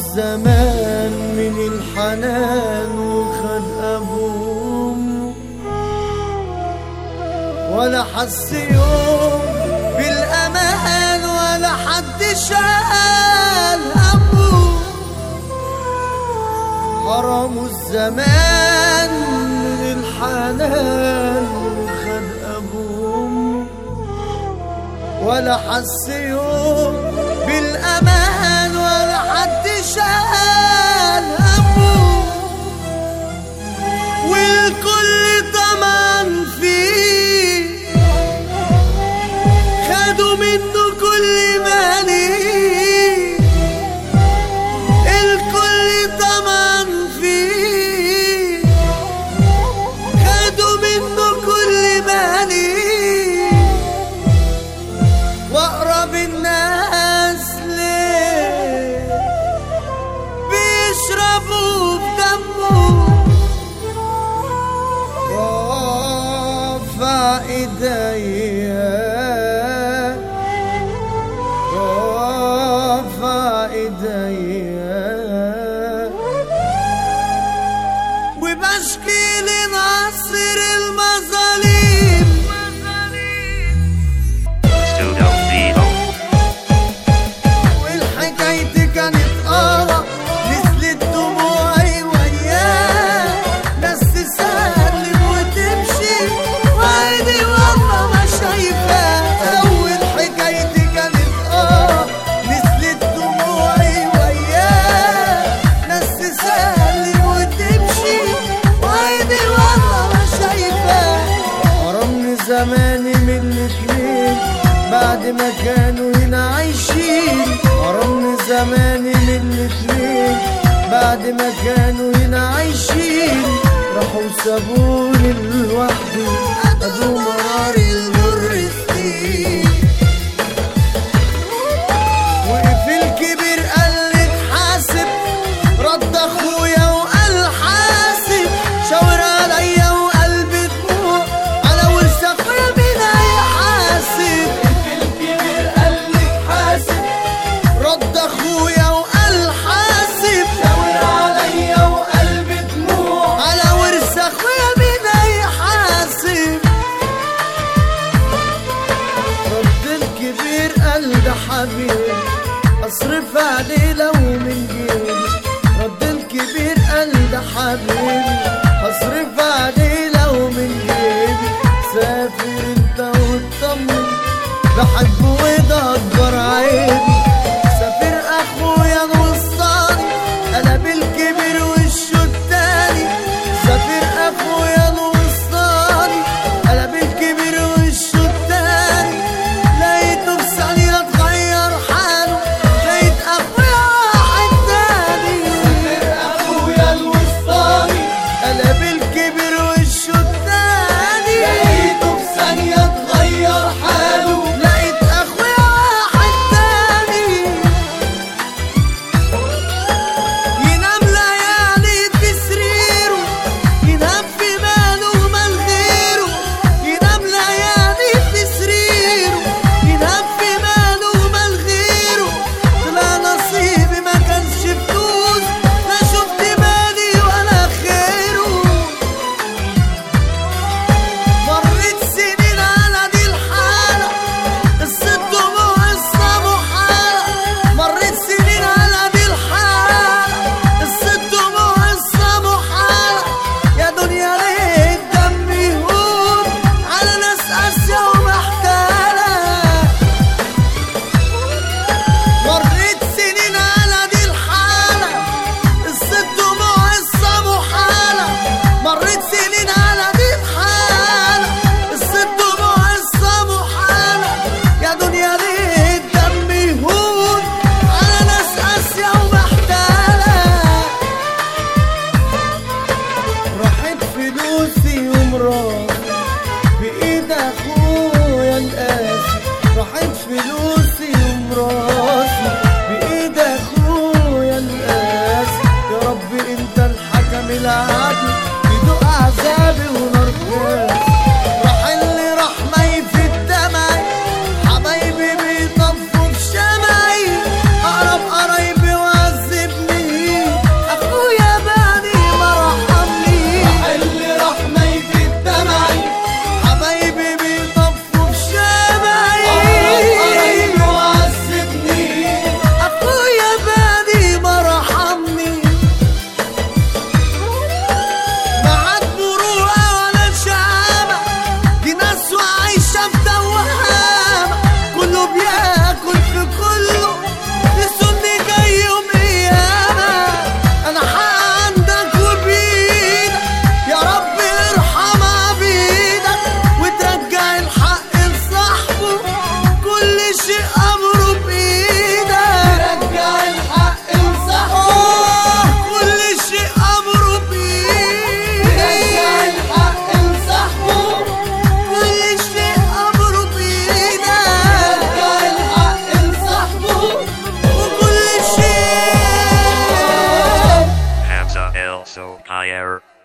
الزمان من الحنان وخد أبوه ولا حس يوم بالأمان ولا حد شال همه حرموا الزمان من الحنان وخد أبوه ولا حس يوم بالأمان ولا حد شال همه والكل طمعان فيه خدوا منه كل ما ليه الكل طمعان فيه خدوا منه كل ما ليه واقرب الناس ليه بيشربوا بدمه رافع ايديا رافع ايديا وبشكي لناصر المظالم Studio Vivo. والحكاية كانت آه نزلت دموعي وياه ناس تسلم وتمشي وعيني والله ما شايفاه أول حكاية كانت آه نزلت دموعي وياه ناس تسلم وتمشي وعيني والله ما شايفاه حرمني زماني من الاتنين بعد ما كانوا هنا عايشين حرمني زماني من الاتنين بعد ما كانوا هنا عايشين راحوا سابوني لوحدي ادوا مراري المر سنين وقف الكبير قال لي اتحاسب رد اخويا وقال حاسب شاور عليا وقلبي دموع على ورث اخويا مين هيحاسب الكبير قال لي اتحاسب رد اخويا وقال حاسب شاور عليا وقلبي دموع على ورث اخويا مين هيحاسب رد الكبير قال ده حبيبي اصرف عليه لو من جيبي رد الكبير قال ده حبيبي اصرف عليه لو من جيبي سافر انت واطمن بحبه وده اكبر عيبي سافر اخويا الوسطاني قلب الكبير وشه التاني سافر اخويا الوسطاني قلب الكبير وشه التاني لقيته في ثانية اتغير حاله لقيت اخويا واحد تاني سافر اخويا الوسطاني قلب الكبير وشه التاني لقيته في ثانية اتغير حاله لقيت اخويا واحد تاني ينام ليالي في سريره ينام في ماله ومال غيره ينام ليالي في سريره ينام في ماله ومال غيره طلع نصيبي ما كانش فلوس لا شفت مالي ولا خيره مريت سنين على دي الحالة قصة دموع قصة محالة مريت سنين على دي الحالة قصة دموع قصة محالة يا دنيا ليه الدم يهون على ناس قاسية ومحتالة مريت سنين على دي الحالة قصة دموع قصة محالة مريت سنين على دي الحالة قصة دموع قصة محالة يا دنيا ليه الدم يهون على ناس قاسية ومحتالة راحت فلوسي ومراتي بإيد أخويا القاسي راحت فلوسي ومراتي بإيد أخويا القاسي يا رب أنت الحكم العادل يدوق عذابي ونار قاسي راح اللي راح ما يفيد دمعي حبايبي بيطفوا في شمعي أقرب قرايبي وعذبني Elso Higher.